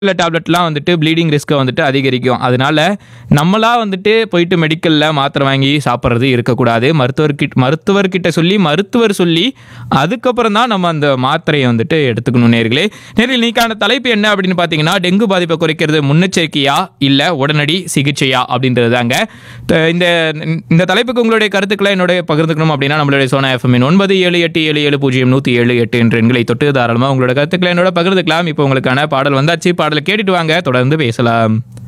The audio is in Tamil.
சில டேப்லெட்லாம் வந்துட்டு ப்ளீடிங் ரிஸ்க்கை வந்துட்டு அதிகரிக்கும் அதனால நம்மளா வந்துட்டு போயிட்டு மெடிக்கலில் மாத்திரை வாங்கி சாப்பிட்றது இருக்கக்கூடாது மருத்துவர்கிட்ட மருத்துவர்கிட்ட சொல்லி மருத்துவர் சொல்லி அதுக்கப்புறம் தான் நம்ம அந்த மாத்திரையை வந்துட்டு எடுத்துக்கணும் நேர்களே நேரில் நீக்கான தலைப்பு என்ன அப்படின்னு பார்த்தீங்கன்னா டெங்கு பாதிப்பை குறைக்கிறது முன்னெச்சரிக்கையா இல்லை உடனடி சிகிச்சையா அப்படின்றது தாங்க த- இந்த இந்த தலைப்புக்கு உங்களுடைய கருத்துக்களை என்னுடைய பகிர்ந்துக்கணும் அப்படின்னா நம்மளுடைய சோனா எஃப்எம் ஒன்பது ஏழு எட்டு ஏழு ஏழு பூஜ்ஜியம் நூற்றி ஏழு எட்டு என்ற எண்களை தொட்டு தாராளமாக உங்களோட கருத்துக்களை என்னோட பகிர்ந்துக்கலாம் இப்போ உங்களுக்கான பாடல் வந்தாச்சு பாடலை கேட்டுட்டு வாங்க தொடர்ந்து பேசலாம்